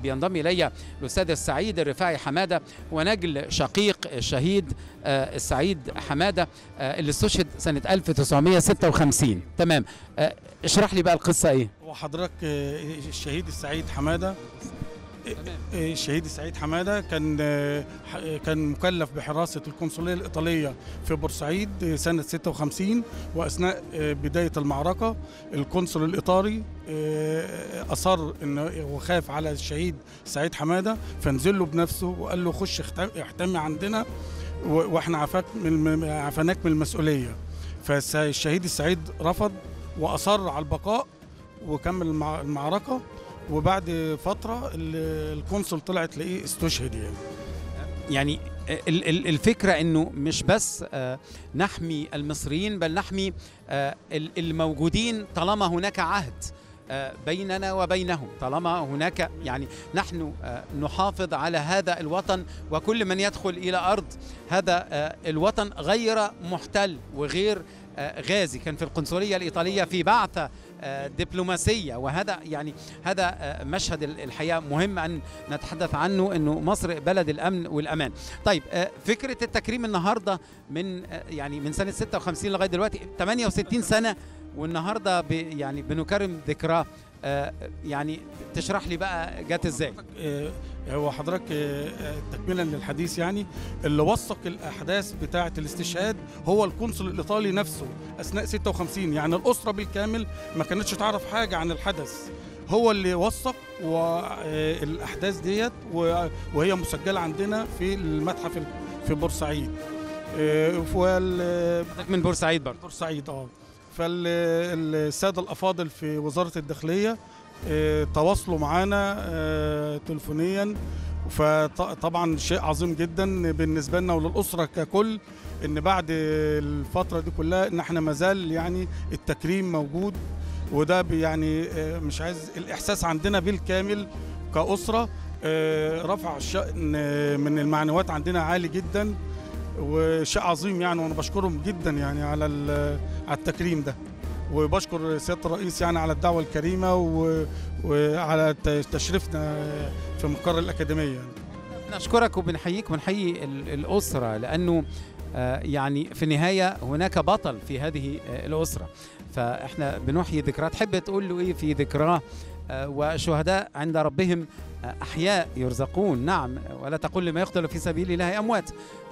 بينضم الي الاستاذ السعيد الرفاعي حماده ونجل شقيق الشهيد آه، السعيد حماده آه، اللي استشهد سنه 1956 تمام آه، اشرح لي بقى القصه ايه وحضرتك آه، الشهيد السعيد حماده آه، الشهيد السعيد حماده كان آه، ح- آه، كان مكلف بحراسه القنصليه الايطاليه في بورسعيد آه، سنه 56 واثناء آه، بدايه المعركه القنصل الايطالي آه، اصر انه وخاف على الشهيد سعيد حماده فنزل له بنفسه وقال له خش احت- احتمي عندنا و- واحنا عفاك من عفناك من المسؤوليه فالشهيد السعيد رفض واصر على البقاء وكمل المع- المعركه وبعد فتره ال- القنصل طلع تلاقيه استشهد يعني يعني ال- ال- الفكره انه مش بس آه، نحمي المصريين بل نحمي آه، ال- الموجودين طالما هناك عهد آه، بيننا وبينهم طالما هناك يعني نحن آه، نحافظ على هذا الوطن وكل من يدخل الى ارض هذا آه، الوطن غير محتل وغير آه، غازي كان في القنصليه الايطاليه في بعثه آه، دبلوماسيه وهذا يعني هذا آه، مشهد ال- الحقيقه مهم ان نتحدث عنه انه مصر بلد الامن والامان. طيب آه، فكره التكريم النهارده من آه، يعني من سنه 56 لغايه دلوقتي 68 سنه والنهارده ب يعني بنكرم ذكراه آه، يعني تشرح لي بقى جت ازاي؟ آه، هو حضرتك آه، آه، تكملا للحديث يعني اللي وثق الاحداث بتاعه الاستشهاد هو القنصل الايطالي نفسه اثناء 56 يعني الاسره بالكامل ما كانتش تعرف حاجه عن الحدث هو اللي وثق والاحداث ديت و- وهي مسجله عندنا في المتحف ال- في بورسعيد آه، وال- حضرتك من بورسعيد برضه بورسعيد اه فالساده الافاضل في وزاره الداخليه آه، تواصلوا معانا آه، تليفونيا فطبعا شيء عظيم جدا بالنسبه لنا وللاسره ككل ان بعد الفتره دي كلها ان احنا مازال يعني التكريم موجود وده بي- يعني آه، مش عايز الاحساس عندنا بالكامل كاسره آه، رفع الشأن آه، من المعنويات عندنا عالي جدا وشيء عظيم يعني وانا بشكرهم جدا يعني على ال- على التكريم ده وبشكر سياده الرئيس يعني على الدعوه الكريمه و- وعلى ت- تشريفنا في مقر الاكاديميه يعني. نشكرك وبنحييك ونحيي ال- الأسرة لأنه آه، يعني في النهاية هناك بطل في هذه آه، الأسرة فإحنا بنحيي ذكراه تحب تقول له إيه في ذكراه آه، وشهداء عند ربهم آه، أحياء يرزقون نعم ولا تقل لما يقتل في سبيل الله أموات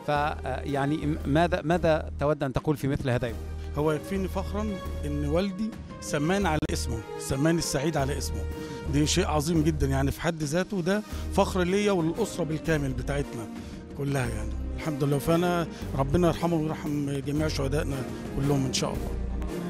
فيعني ماذا ماذا تود أن تقول في مثل هذا اليوم؟ هو يكفيني فخرا ان والدي سماني على اسمه سماني السعيد على اسمه دي شيء عظيم جدا يعني في حد ذاته ده فخر ليا وللاسره بالكامل بتاعتنا كلها يعني الحمد لله فانا ربنا يرحمه ويرحم جميع شهدائنا كلهم ان شاء الله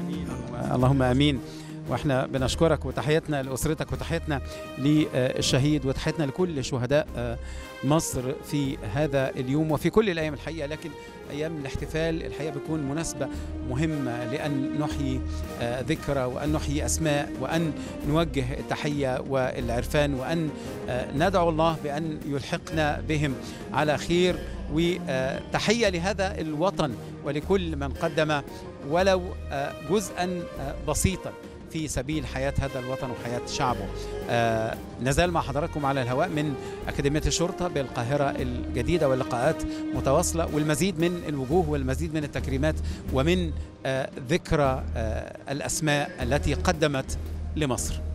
اللهم امين واحنا بنشكرك وتحياتنا لاسرتك وتحياتنا للشهيد وتحياتنا لكل شهداء آه، مصر في هذا اليوم وفي كل الايام الحقيقه لكن ايام الاحتفال الحقيقه بيكون مناسبه مهمه لان نحيي آه، ذكرى وان نحيي اسماء وان نوجه التحيه والعرفان وان آه، ندعو الله بان يلحقنا بهم على خير وتحيه لهذا الوطن ولكل من قدم ولو آه، جزءا آه، بسيطا في سبيل حياة هذا الوطن وحياة شعبه آه نزال مع حضراتكم على الهواء من أكاديمية الشرطة بالقاهرة الجديدة واللقاءات متواصلة والمزيد من الوجوه والمزيد من التكريمات ومن آه ذكرى آه الأسماء التي قدمت لمصر